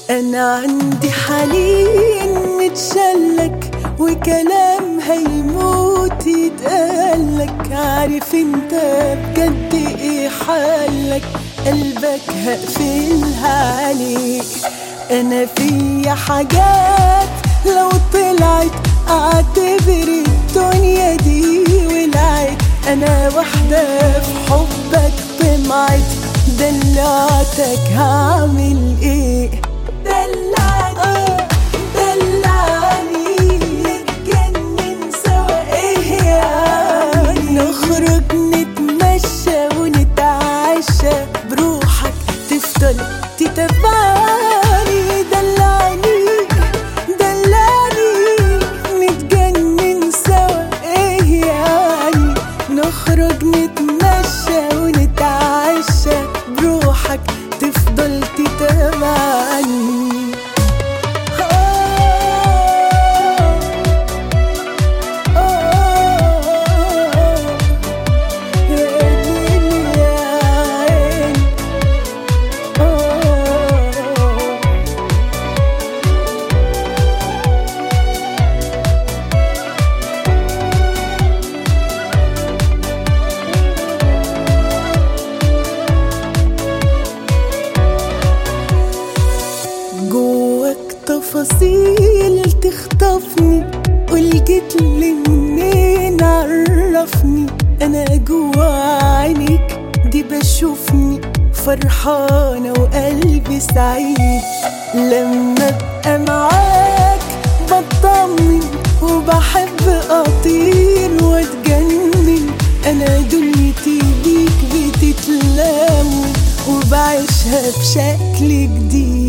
أنا عندي حنين متشلك وكلام هيموت يتقالك عارف انت بجد ايه حالك قلبك هقفلها عليك انا فيا حاجات لو طلعت اعتبر الدنيا دي ولعت انا واحدة في حبك طمعت دلعتك هعمل ايه دلعني دلعني نتجنن سوا ايه يعني نخرج نتمشى ونتعشى بروحك تفضل تتبعني دلعني دلعني نتجنن سوا ايه يعني نخرج نتمشى ونتعشى بروحك تفضل تتابعني جواك تفاصيل تخطفني قول جيت لي منين عرفني انا جوا عينيك دي بشوفني فرحانة وقلبي سعيد لما ابقى معاك بطمن وبحب اطير واتجنن انا دنيتي بيك بتتلون وبعيشها بشكل جديد